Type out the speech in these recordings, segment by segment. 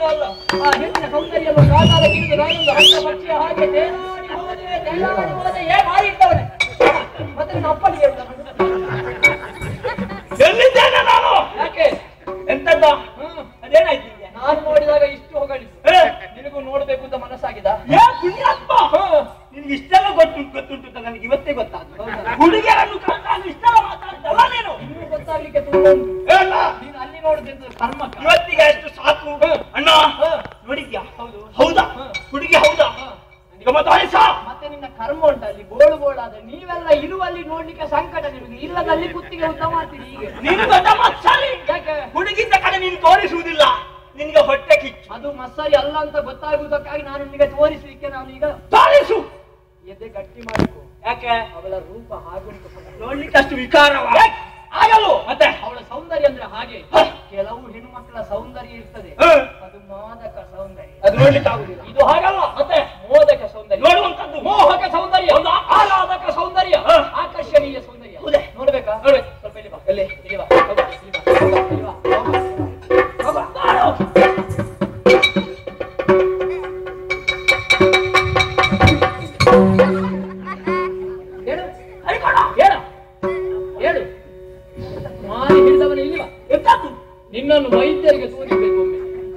ಏನೂ ಅಲ್ಲ ಆ ಹೆಣ್ಣಿನ ಸೌಂದರ್ಯವನ್ನು ಕಾಲಾಲ ಗಿಳಿದು ನಾನೊಂದು ಹಣ್ಣ ಪಕ್ಷಿಯ ಹಾಗೆ ತೇಲಾಡಿ ಹೋದೆ ತೇಲಾಡಿ ಹೋದೆ ಏ ಮಾರಿ ಇಟ್ಟವನೆ ಮತ್ತೆ ನನ್ನ ಅಪ್ಪನಿಗೆ ಹೇಳ್ದ ಎಲ್ಲಿದ್ದೇನೆ ನಾನು ಯಾಕೆ ಎಂತದ್ದ ಹ್ಮ್. ಅದೇನಾಯ್ತು ನಿನ್ಗೆ ನಾನು ನೋಡಿದಾಗ ಇಷ್ಟು ಹೊಗಳಿದ್ದು ಏ, ನಿನಗೂ ನೋಡ್ಬೇಕು ಅಂತ ಮನಸ್ಸಾಗಿದ ಏ ಪುಣ್ಯಾತ್ಮ ನಿನ್ಗೆ ಇಷ್ಟೆಲ್ಲ ಗೊತ್ತುಂಟು ಗೊತ್ತುಂಟು ಅಂತ ನನಗೆ ಇವತ್ತೇ ಗೊತ್ತಾಯ್ತು ಹೌದಾ? ಹುಡುಗಿಯರನ್ನು ಕಂಡಾಗ ಇಷ್ಟೆಲ್ಲ ಮಾತಾಡ್ತಲ್ಲ ನೀನು ಇನ್ನೂ ಗೊತ್ತಾಗ್ಲಿಕ್ಕೆ ತುಂಬ ಉಂಟು ಏನ? ನೀನು ಅಲ್ಲಿ ನೋಡಿದ್ರೆ ಕರ್ಮಕ್ಕ ಇವತ್ತಿಗೆ ಎಷ್ಟು ಸಾಕು ಅಣ್ಣ ಹ. ನೋಡಿದ್ಯಾ ಹೌದು ಹೌದಾ ಹ. ಹುಡುಗಿ ಹೌದಾ ಹ. ನನಗೆ ಮತ್ತೆ ವಯಸ್ಸ ಮತ್ತೆ ನಿನ್ನ ಕರ್ಮ ಉಂಟಲ್ಲಿ ಗೋಳು ಗೋಳಾದ ನೀವೆಲ್ಲ ಇರುವಲ್ಲಿ ನೋಡ್ಲಿಕ್ಕೆ ಸಂಕಟ ನಿಮಗೆ ಇಲ್ಲದಲ್ಲಿ ಕುತ್ತಿಗೆ ಉದ್ದ ಮಾಡ್ತೀರಿ ಹೀಗೆ ನೀನು ದೊಡ್ಡ ಮತ್ಸರಿ ಯಾಕೆ ಹುಡುಗಿದ್ದ ಕಡೆ ನೀನು ತೋರಿಸುವುದಿಲ್ಲ ನಿನ್ಗೆ ಹೊಟ್ಟೆ ಕಿಚ್ಚು ಅದು ಮಸ್ಸರಿ ಅಲ್ಲ ಅಂತ ಗೊತ್ತಾಗುವುದಕ್ಕಾಗಿ ನಾನು ನಿಮಗೆ ತೋರಿಸಲಿಕ್ಕೆ ನಾನು ಈಗ ತೋರಿಸು ಎದೆ ಗಟ್ಟಿ ಮಾಡಿಕೊ ಯಾಕೆ ಅವಳ ರೂಪ ಹಾಗುಂಟು ನೋಡ್ಲಿಕ್ಕೆ ಅಷ್ಟು ವಿಕಾರವ ಆಗಲು ಮತ್ತೆ ಅವಳ ಸೌಂದರ್ಯ ಅಂದ್ರೆ ಹಾಗೆ ಕೆಲವು ಹೆಣ್ಣುಮಕ್ಕಳ ಸೌಂದರ್ಯ ಇರ್ತದೆ ಹ. ಅದು ಮಾದಕ ಸೌಂದರ್ಯ ಅದು ನೋಡ್ಲಿಕ್ಕೆ ಆಗುದಿಲ್ಲ ಇದು ಹಾಗಲ್ಲ ಮತ್ತೆ ಮೋದಕ ಸೌಂದರ್ಯ ನೋಡುವಂತದ್ದು ಮೋಹಕ ಸೌಂದರ್ಯ ಹೌದಾ? ಆಹ್ಲಾದಕ ಸೌಂದರ್ಯ ಹ. ಆಕರ್ಷಣೀಯ ಸೌಂದರ್ಯ ಹೌದೇ? ನೋಡ್ಬೇಕಾ ನೋಡ್ಬೇಕು. ಸ್ವಲ್ಪ ಇಲ್ಲಿ ಬಾ ಎಲ್ಲಿ ಇಲ್ಲಿ ಬಾ ಹೋಗು, ಇಲ್ಲಿ ಬಾ, ಹೋಗು, ಇಲ್ಲಿ ಬಾ, ಹೋಗು. ಹೋಗು. ಬಾರೋ. ಹೇಳು ಹರಿಕೋಣ ಹೇಳು ಹೇಳು ಮಾರಿ ಹಿಡಿದವನ ಇಲ್ಲಿ ಬಾ ಎಂತದ್ದು ನಿನ್ನನ್ನು ವೈದ್ಯರಿಗೆ ತೋರಿಸಬೇಕು ಒಮ್ಮೆ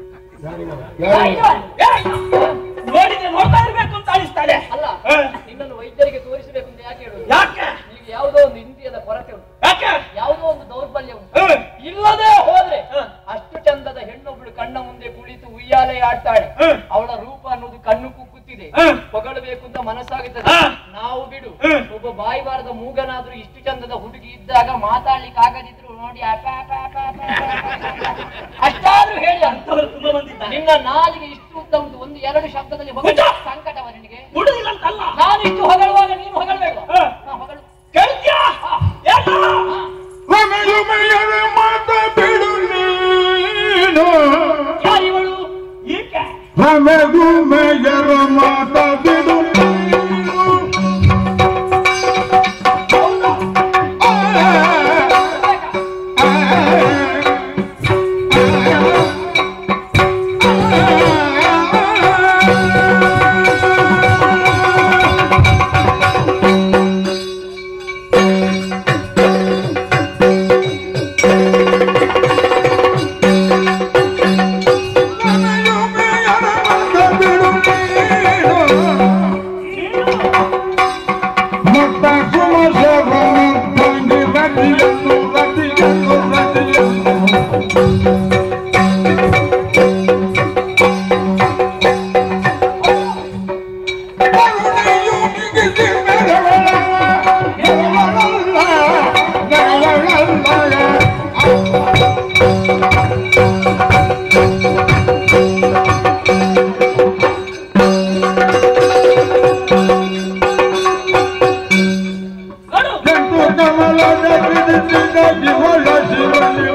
ನೋಡಿದ್ರೆ ನೋಡ್ತಾ ಇರ್ಬೇಕು ಅಂತ ಅನಿಸ್ತಾರೆ ಅಲ್ಲ ಹ. ನಿನ್ನನ್ನು ವೈದ್ಯರಿಗೆ ತೋರಿಸಬೇಕು ಅಂತ ಯಾಕೆ ಹೇಳುದು ಯಾಕೆ ಈಗ ಯಾವುದೋ ಒಂದು ಇಂದ್ರಿಯದ ಕೊರತೆ ಉಂಟು ಯಾಕೆ ಯಾವುದೋ ಒಂದು ದೌರ್ಬಲ್ಯ ಉಂಟು ಹ. ಇಲ್ಲದೆ ಹೋದ್ರೆ ಹ. ಅಷ್ಟು ಚಂದದ ಹೆಣ್ಣೊಬ್ಳು ಕಣ್ಣ ಮುಂದೆ ಕುಳಿತು ಉಯ್ಯಾಲೆ ಆಡ್ತಾಳೆ ಹ. ಅವಳ ರೂಪ ಅನ್ನೋದು ಕಣ್ಣು ಕುಕ್ಕುತ್ತಿದೆ ಹ. ಹೊಗಳಬೇಕು ಅಂತ ಮನಸ್ಸಾಗುತ್ತದೆ ಹ. ನಾವು ಬಿಡು ಹ. ಒಬ್ಬ ಬಾಯಿ ಬಾರದ ಮೂಗನಾದ್ರೂ ಇಷ್ಟು ಚಂದದ ಹುಡುಗಿ ಇದ್ದಾಗ ಮಾತಾಡ್ಲಿಕ್ಕೆ ಆಗದಿದ್ರು ನೋಡಿ ಅಪ ಅಪ ಅಪ ಅಪ ಅಪ ಅಪ ಅಪ. ಅಷ್ಟಾದ್ರೂ ಹೇಳಿ ಅಂತ ಅಂತವರು ತುಂಬಾ ಬಂದಿದ್ದಾರೆ ನಿನ್ನ ನಾಲಿಗೆ ಇಷ್ಟು ಉದ್ದ ಉಂಟು ಒಂದು ಎರಡು ಶಬ್ದದಲ್ಲಿ ಹೊಗಳ ಹುಚ್ಚ! ಸಂಕಟವ ನಿನಗೆ ಬಿಡುದಿಲ್ಲ ಅಂತಲ್ಲ ನಾನು ಇಷ್ಟು ಹೊಗಳುವಾಗ ನೀನು ಹೊಗಳಬೇಡ ಹ. ಹೊಗಳು ಕೇಳ್ತೀಯಾ ಏನು ಒಮೆಯುಮೆಯರ ಮಾತ ಬಿಡು ನೀನು ಯಾರಿವಳು ಈಕೆ ಒಮೆಗುಮೆಯರ ಮಾತ ಬಿಡು ನೀನು ಹೌದಾ ಒಮೆಯುಮೆಯರ ಮಾತ ಬಿಡು ನೀನು ಮುತ್ತ ಸುಮಸರ ತಂಗಿ ರತಿಯನ್ನು ರತಿಯನ್ನು ರತಿಯನ್ನು ಕರುಣೆಯು ನಿಗಿಸಿ ಮೆರವಳ ಮೆರವಳಲ್ಲ ಮೆರವಳಲ್ಲ ನೋಡು ಕೆಂಪು ಕಮಲದ ಬಿಡಿಸಿದ ಜೀವನ ಶಿವನಿಗೆ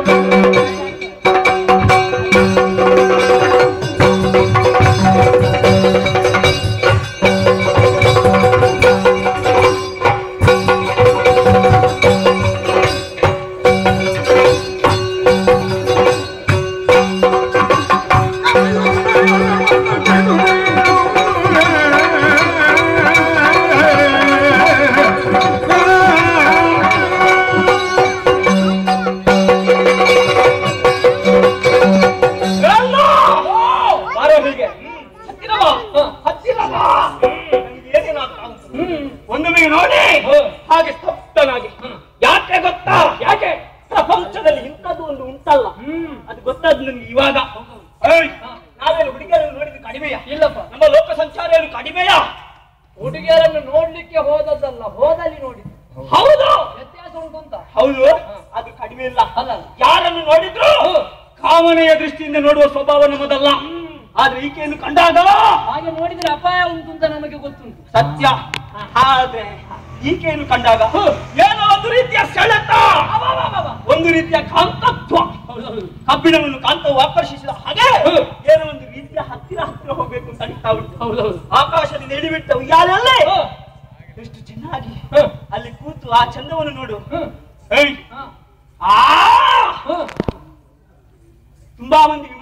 ಎಲ್ಲ ಬಾರೋ ಹೀಗೆ ಹತ್ತಿರ ಬಾ ಹತ್ತಿರ ಬಾ ನನಗೆ ಏನೇನು ಆಗ್ತಾ ಉಂಟು ಒಮ್ಮೊಮ್ಮೆ ನೋಡಿ ಹಾಗೆ ಸ್ತಬ್ಧನಾಗಿ ಯಾಕೆ ಗೊತ್ತಾ ಯಾಕೆ ಪ್ರಪಂಚದಲ್ಲಿ ಇಂಥದ್ದು ಒಂದು ಉಂಟಲ್ಲ ಅದು ಗೊತ್ತಾದ ನನಗೆ ಇವಾಗ ಏಯ್, ನಾವೇನು ಹುಡುಗಿಯರನ್ನು ನೋಡಿದ್ದು ಕಡಿಮೆಯಾ ಇಲ್ಲಪ್ಪ ನಮ್ಮ ಲೋಕ ಸಂಚಾರ ಏನು ಕಡಿಮೆಯಾ ಹುಡುಗಿಯರನ್ನು ನೋಡ್ಲಿಕ್ಕೆ ಹೋದದ್ದಲ್ಲ ಹೋದಲ್ಲಿ ನೋಡಿದ್ದು ಹೌದು ವ್ಯತ್ಯಾಸ ಉಂಟು ಅಂತ ಹೌದು ಅದು ಕಡಿಮೆ ಇಲ್ಲ ಅಲ್ಲ ಯಾರನ್ನು ನೋಡಿದ್ರು ಕಾಮನೆಯ ದೃಷ್ಟಿಯಿಂದ ನೋಡುವ ಸ್ವಭಾವ ನಮ್ಮದಲ್ಲ ಆದ್ರೆ ಈಕೆಯನ್ನು ಕಂಡಾಗ ಹಾಗೆ ನೋಡಿದ್ರೆ ಅಪಾಯ ಉಂಟು ಅಂತ ನಮಗೆ ಗೊತ್ತುಂಟು ಸತ್ಯ ಆದ್ರೆ ಈಕೆಯನ್ನು ಕಂಡಾಗ ಏನೋ ಒಂದು ರೀತಿಯ ಸೆಳೆತ ಒಂದು ರೀತಿಯ ಕಾಂತತ್ವ ಕಬ್ಬಿಣವನ್ನು ಕಾಂತವು ಆಕರ್ಷಿಸಿದ ಹಾಗೆ ಏನೋ ಒಂದು ರೀತಿಯ ಹತ್ತಿರ ಹತ್ತಿರ ಹೋಗ್ಬೇಕು ಅಂತ ಅನಿಸ್ತಾ ಉಂಟು ಹೌದೌದು ಆಕಾಶದಿಂದ ಇಳಿಬಿಟ್ಟ ಉಯ್ಯಾಲೆಯಲ್ಲೇ ಎಷ್ಟು ಚೆನ್ನಾಗಿ ಅಲ್ಲಿ ಕೂತು ಆ ಚಂದವನ್ನು ನೋಡು ಏಯ್, ಆ ತುಂಬಾ ಮಂದಿ ವಿಮರ್ಶಕರಿದ್ದಾರೆ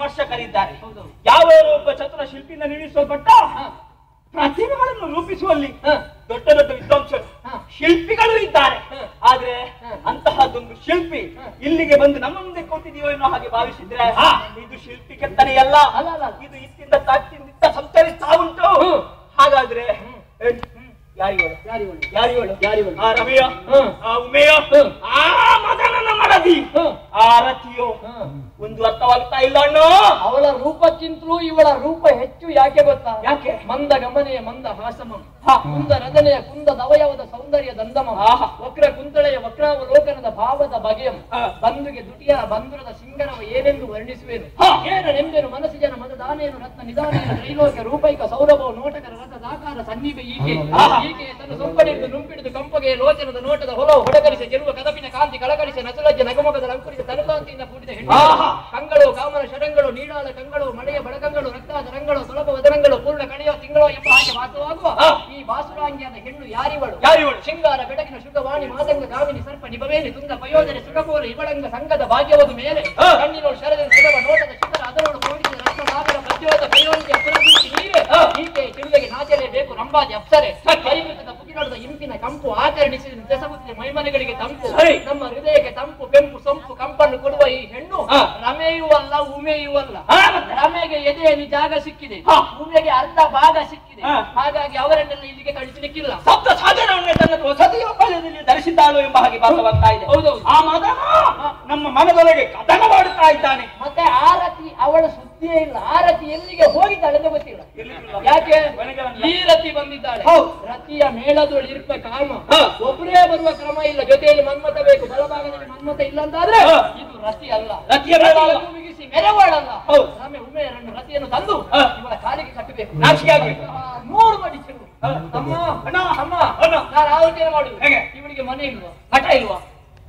ಇದ್ದಾರೆ ಹೌದು. ಯಾವ ಒಬ್ಬ ಚತುರ ಶಿಲ್ಪಿಯಿಂದ ನಿರ್ಮಿಸಲ್ಪಟ್ಟ ಹ, ಪ್ರತಿಭೆಗಳನ್ನು ರೂಪಿಸುವಲ್ಲಿ ಹ, ದೊಡ್ಡ ದೊಡ್ಡ ವಿದ್ವಾಂಸರು ಹ. ಶಿಲ್ಪಿಗಳು ಇದ್ದಾರೆ ಹ. ಆದ್ರೆ ಹ. ಅಂತಹದ್ದೊಂದು ಶಿಲ್ಪಿ ಹ. ಇಲ್ಲಿಗೆ ಬಂದು ನಮ್ಮ ಮುಂದೆ ಕೂತಿದೆಯೋ ಏನೋ ಹಾಗೆ ಭಾವಿಸಿದ್ರೆ ಹ. ಇದು ಶಿಲ್ಪಿ ಕೆತ್ತನೆಯಲ್ಲ ಅಲ್ಲ, ಅಲ್ಲ, ಅಲ್ಲ. ಇದು ಇತ್ತಿಂದ ತತ್ತಿಂದ ಸಂಚರಿಸ್ತಾ ಉಂಟು ಹ್ಮ್. ಹಾಗಾದ್ರೆ ಹ್ಮ್. ಏ, ಯಾರಿಗಳು ಯಾರಿವಳು? ಯಾರಿಗಳು ಯಾರಿವಳು? ಆ ರಮೆಯ ಹ್ಮ್. ಆ ಉಮೆಯ ಹ್ಮ್. ಆ ಮದನನ ಮಡದಿ ಹ್ಮ್. ಆ ರತಿಯೋ ಹ. ಒಂದು ಅರ್ಥವಾಗ್ತಾ ಇಲ್ಲ ಅಣ್ಣ ಅವಳ ರೂಪಕ್ಕಿಂತಲೂ ಇವಳ ರೂಪ ಹೆಚ್ಚು ಯಾಕೆ ಗೊತ್ತಾ ಯಾಕೆ? ಮಂದ ಗಮನೆಯ ಮಂದ ಹಾಸಮಂ ಕುಂದ ರಚನೆಯ ಕುಂದ ದವಯವದ ಸೌಂದರ್ಯ ದಂದಮಂ ಆಹಾ. ವಕ್ರ ಕುಂತಳೆಯ ವಕ್ರಾವಲೋಕನದ ಭಾವದ ಬಗೆಯಂ ಹಾ. ಬಂಧುಗೆ ದುಟಿಯ ಬಂಧುರದ ಸಿಂಗರವ ಏನೆಂದು ವರ್ಣಿಸುವೆನು ಹಾ. ಏನೆಂದೆನು ಮನಸ್ಸಿಜನ ಮತದಾನೇನು ರತ್ನ ನಿಧಾನೇನು ತ್ರೈಲೋಕ್ಯ ರೂಪೈಕ ಸೌರಭವು ನೋಟಕರ ರಥದಾಕಾರ ಸನ್ನಿಭೆ ಈಕೆ ಆಹಾ. ಈಕೆ ತನ್ನ ಸೊಂಪಡಿದ್ದು ನುಂಪಿಡಿದು ಕಂಪಗೆ ಲೋಚನದ ನೋಟದ ಹೊಲವು ಹೊಡಕರಿಸಿ ಚೆರುವ ಕದಪಿನ ಕಾಂತಿ ಕಳಕಳಿಸಿ ನಸುಲಜ್ಜೆ ನಗಮೊಗದ ಅಂಕುರಿಸಿ ತನುಕಾಂತಿಯಿಂದ ಕೂಡಿದ ಹೆಣ್ಣು ಆಹಾ. ಕಂಗಳು ಕಾಮನ ಶರಂಗಳು ನೀಡಾಳ ಕಂಗಳು ಮಳೆಯ ಬಡಕಂಗಳು ರಕ್ತಾದರಂಗಳು ಸುಲಭ ವದನಗಳು ಪೂರ್ಣ ಕಳೆಯೋ ತಿಂಗಳು ಎಂಬ ಹಾಗೆ ವಾಸವಾಗುವ ಆ. ಈ ಬಾಸುರಾಂಗಿಯಾದ ಹೆಣ್ಣು ಯಾರಿವಳು ಯಾರಿವಳು? ಶೃಂಗಾರ ಬೆಡಗಿನ ಶುಗವಾಣಿ ಮಾದಂಗ ಗಾಮಿನಿ ಸರ್ಪ ನಿಭವೇನಿ ತುಂಗ ಪಯೋಜನೆ ಸುಖಪೂರ ಇವಳಂಗ ಸಂಘದ ಭಾಗ್ಯವದು ಮೇಲೆ ಆ. ಕಣ್ಣಿನೋಳು ಶರದ ಸುಡವ ನೋಟದ ಶಿಖರ ಅದರೊಳು ಕೂಡಿದ ರತ್ನದಾಗರ ಪ್ರಜ್ಯೋತ ಪಯೋನಿಗೆ ಅಪರಾಧಿ ನೀವೇ ಆ. ಈಕೆ ಚಿರುವೆಗೆ ನಾಚಲೇಬೇಕು ರಂಬಾದಿ ಅಪ್ಸರೆ ಪರಿವೃತದ ಪುಗಿನೊಡದ ಇಂಪಿನ ಕಂಪು ಆಚರಣಿಸಿದ ಬೆಸಗುತ್ತಿದ ಮೈಮನೆಗಳಿಗೆ ತಂಪು ಸರಿ. ನಮ್ಮ ಹೃದಯಕ್ಕೆ ತಂಪು ಬೆಂಪು ಸೊಂಪು ಕಂಪನ್ನು ಕೊಡುವ ಈ ಹೆಣ್ಣು ಆ. ರಮೆಯೂ ಅಲ್ಲ ಉಮೆಯೂ ಅಲ್ಲ ಆ, ಮತ್ತೆ? ರಮೆಗೆ ಎದೆಯಲ್ಲಿ ಜಾಗ ಸಿಕ್ಕಿದೆ ಹಾ. ಉಮೆಗೆ ಅರ್ಧ ಭಾಗ ಸಿಕ್ಕಿದೆ ಆ. ಹಾಗಾಗಿ ಅವರನ್ನೆಲ್ಲ ಇಲ್ಲಿಗೆ ಕಳಿಸಲಿಕ್ಕಿಲ್ಲ ಸಪ್ತ ಸಾಗರವನ್ನೇ ತನ್ನ ವಸತಿಯ ಬಲದಲ್ಲಿ ಧರಿಸಿದ್ದಾಳು ಎಂಬ ಹಾಗೆ ಭಾಸವಾಗ್ತಾ ಇದೆ ಹೌದೌದು. ಆ ಮದನ ನಮ್ಮ ಮನದೊಳಗೆ ಕದನ ಮಾಡುತ್ತಾ ಇದ್ದಾನೆ ಮತ್ತೆ ಆರತಿ ಅವಳ ಸುದ್ದಿಯೇ ಇಲ್ಲ ಆರತಿ ಎಲ್ಲಿಗೆ ಹೋಗಿದ್ದಾಳೆ ಅಂತ ಗೊತ್ತಿಲ್ಲ ಎಲ್ಲಿಗಿಲ್ಲ? ಯಾಕೆ ಮನೆಗಳನ್ನ? ಈ ರತಿ ಬಂದಿದ್ದಾಳೆ ಹೌದು. ರತಿಯ ಮೇಳದೊಳು ಇರ್ಪ ಕಾಮ ಹಾ. ಒಬ್ಬರೇ ಬರುವ ಕ್ರಮ ಇಲ್ಲ ಜೊತೆಯಲ್ಲಿ ಮನ್ಮತ ಬೇಕು ಬಲಭಾಗದಲ್ಲಿ ಮನ್ಮತ ಇಲ್ಲ ಅಂತಾದ್ರೆ ಹಾ. ಇದು ರತಿ ಅಲ್ಲ ರತಿಯ ಮೇಳ ಅಲ್ಲ. ರತಿಯನ್ನು ಮುಗಿಸಿ ಮೆರವಾಳಲ್ಲ ಹೌದು. ರಮೆ ಉಮೆಯರನ್ನು ರತಿಯನ್ನು ತಂದು ಹಾ. ಇವಳ ಕಾಲಿಗೆ ಕಟ್ಟಬೇಕು ನಾಚಿಕೆ ಆಗ್ಬೇಕು. ನೂರು ಮಡಿಸಿರು ಹಾ. ಅಮ್ಮ ಅಣ್ಣ. ಅಮ್ಮ ಅಣ್ಣ. ನಾನು ಆಲೋಚನೆ ಮಾಡುದು ಹೇಗೆ? ಇವಳಿಗೆ ಮನೆ ಇಲ್ವಾ ಮಠ ಇಲ್ವಾ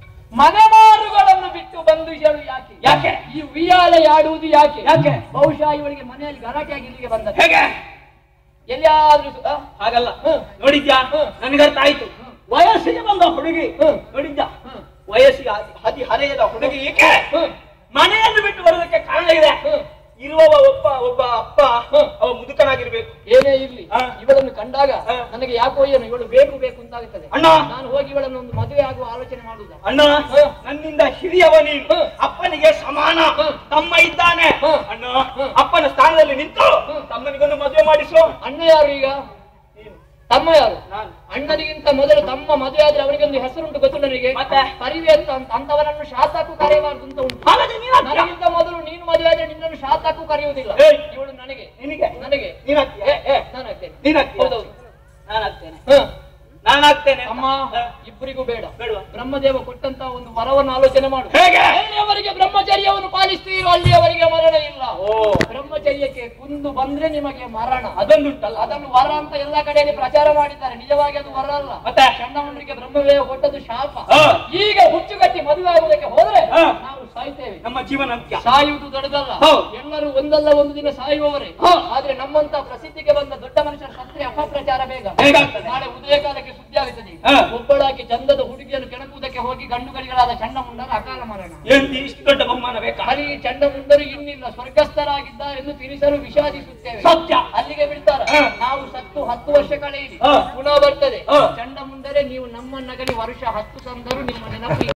ಮನೆಮಾರುಗಳನ್ನು ಬಿಟ್ಟು ಬಂದು ಹೇಳು ಯಾಕೆ ಯಾಕೆ? ಈ ಉಯ್ಯಾಲೆ ಆಡುವುದು ಯಾಕೆ ಯಾಕೆ? ಬಹುಶಃ ಇವಳಿಗೆ ಮನೆಯಲ್ಲಿ ಗಲಾಟೆಯಾಗಿ ಇಲ್ಲಿಗೆ ಬಂದ ಹೇಗೆ ಎಲ್ಲಿಯಾದ್ರೂ ಸು- ಆ? ಹಾಗಲ್ಲ ಹ್ಮ್. ನೋಡಿದ್ಯಾ ಹ್ಮ್. ನನಗರ್ಥ ಆಯ್ತು ಹ್ಮ್. ವಯಸ್ಸಿಗೆ ಬಂದ ಹುಡುಗಿ ಹ್ಮ್. ನೋಡಿದ್ಯಾ ಹ್ಮ್. ವಯಸ್ಸಿಗೆ ಹದಿ- ಹದಿಹರೆಯದ ಹುಡುಗಿ ಏಕೆ ಹ್ಮ್. ಮನೆಯನ್ನು ಬಿಟ್ಟು ಬರೋದಕ್ಕೆ ಕಾರಣ ಇದೆ ಹ್ಮ್. ಇರುವವ ಒಬ್ಬ ಒಬ್ಬ ಅಪ್ಪ ಹ್ಮ್. ಅವ ಮುದುಕನಾಗಿರ್ಬೇಕು ಏನೇ ಇರ್ಲಿ ಹಾ. ಇವಳನ್ನು ಕಂಡಾಗ ಹಾ. ನನಗೆ ಯಾಕೋ ಏನು ಇವಳು ಬೇಕು ಬೇಕು ಅಂತಾಗುತ್ತದೆ ಅಣ್ಣ. ನಾನು ಹೋಗಿ ಇವಳನ್ನು ಒಂದು ಮದುವೆ ಆಗುವ ಆಲೋಚನೆ ಮಾಡುವುದ ಅಣ್ಣ ಹ್ಮ್. ನನ್ನಿಂದ ಹಿರಿಯವ ನೀನು ಹ್ಮ್. ಅಪ್ಪನಿಗೆ ಸಮಾನ ಹ್ಮ್. ತಮ್ಮ ಇದ್ದಾನೆ ಹ್ಮ್. ಅಣ್ಣ ಹ್ಮ್. ಅಪ್ಪನ ಸ್ಥಾನದಲ್ಲಿ ನಿಂತು ಹ್ಮ್. ತಮ್ಮನಿಗೊಂದು ಮದುವೆ ಮಾಡಿಸು ಅಣ್ಣ ಯಾರು ಈಗ ನೀನು. ತಮ್ಮ ಯಾರು ನಾನು ಅಣ್ಣನಿಗಿಂತ ಮೊದಲು ತಮ್ಮ ಮದುವೆ ಆದ್ರೆ ಅವನಿಗೊಂದು ಹೆಸರುಂಟು ಗೊತ್ತು ನನಗೆ ಮತ್ತೆ? ಪರಿವೇತ್ ಅಂತ ಅಂತವನನ್ನು ಶಾತಕ್ಕೂ ಕರೆಯಬಾರದು ಅಂತ ಉಂಟು ಹಾಗಾದ್ರೆ ನೀನು ಆಗ್ತೀಯಾ? ನನಗಿಂತ ಮೊದಲು ನೀನು ಮದುವೆ ಆದ್ರೆ ನಿನ್ನನ್ನು ಶಾತಕ್ಕೂ ಕರೆಯುವುದಿಲ್ಲ ಏಯ್. ಇವಳು ನನಗೆ ನಿನಗೆ ನನಗೆ ನೀನಾಗ್ತೀಯ ಏ ಏ ನಾನು ಆಗ್ತೇನೆ ನೀನಾಗ್ತೀಯ ಹೌದೌದು ನಾನಾಗ್ತೇನೆ ಹ. ನಾನಾಗ್ತೇನೆ ಅಮ್ಮ ಹ. ಇಬ್ಬರಿಗೂ ಬೇಡ ಬೇಡವಾ? ಬ್ರಹ್ಮದೇವ ಕೊಟ್ಟಂತ ಒಂದು ವರವನ್ನು ಆಲೋಚನೆ ಮಾಡು ಹೇಗೆ ಎಲ್ಲಿಯವರೆಗೆ ಬ್ರಹ್ಮಚರ್ಯವನ್ನು ಪಾಲಿಸ್ತೀರೋ ಅಲ್ಲಿಯವರೆಗೆ ಮರಣ ಇಲ್ಲ ಓ ಬ್ರಹ್ಮಚರ್ಯಕ್ಕೆ ಕುಂದು ಬಂದ್ರೆ ನಿಮಗೆ ಮರಣ ಅದೊಂದುಂಟಲ್ಲ ಅದನ್ನು ವರ ಅಂತ ಎಲ್ಲಾ ಕಡೆಯಲ್ಲಿ ಪ್ರಚಾರ ಮಾಡಿದ್ದಾರೆ ನಿಜವಾಗಿ ಅದು ವರ ಅಲ್ಲ ಮತ್ತೆ? ಚಂಡಮುಂಡರಿಗೆ ಬ್ರಹ್ಮದೇವ ಕೊಟ್ಟದ್ದು ಶಾಪ ಹಾ. ಈಗ ಹುಚ್ಚುಗಟ್ಟಿ ಮದುವೆ ಆಗುವುದಕ್ಕೆ ಹೋದ್ರೆ ಹಾ. ನಾವು ಸಾಯ್ತೇವೆ ನಮ್ಮ ಜೀವನ ಅಂತ್ಯ ಸಾಯುವುದು ದೊಡ್ಡದಲ್ಲ ಹೌದು. ಎಲ್ಲರೂ ಒಂದಲ್ಲ ಒಂದು ದಿನ ಸಾಯುವವರೇ ಆದ್ರೆ ನಮ್ಮಂತ ಪ್ರಸಿದ್ಧಿಗೆ ಬಂದ ದೊಡ್ಡ ಮನುಷ್ಯರ ಸತ್ರೆ ಅಪಪ್ರಚಾರ ಬೇಗ ಹೇಗಾಗ್ತದೆ? ನಾಳೆ ಉದಯ ಕಾಲಕ್ಕೆ ಸುದ್ದಿ ಆಗುತ್ತದೆ ಹಾ. ಒಬ್ಬಳಾಗಿ ಚಂದದ ಹುಡುಗಿಯನ್ನು ಕೆಣಕುವುದಕ್ಕೆ ಹೋಗಿ ಗಂಡುಗಳಿಗಳಾದ ಚಂಡಮುಂಡರ ಅಕಾಲ ಮರಣ ಏನ್ ಇಷ್ಟು ದೊಡ್ಡ ಬಹುಮಾನ ಬೇಕಾ ಅಲ್ಲಿ ಚಂಡಮುಂಡರು ಇನ್ನಿಲ್ಲ ಸ್ವರ್ಗಸ್ಥರಾಗಿದ್ದಾರೆಂದು ತಿಳಿಸಲು ವಿಷಾದಿಸುತ್ತೇವೆ ಸತ್ಯ. ಅಲ್ಲಿಗೆ ಬಿಡ್ತಾರ ಹಾ. ನಾವು ಸತ್ತು ಹತ್ತು ವರ್ಷ ಕಳೆಯಿರಿ ಹಾ. ಪುನಃ ಬರ್ತದೆ ಹಾ. ಚಂಡಮುಂಡರೇ ನೀವು ನಮ್ಮ ನಗಲಿ ವರ್ಷ ಹತ್ತು ತಂದರು ನಿಮ್ಮ ನೆನಪು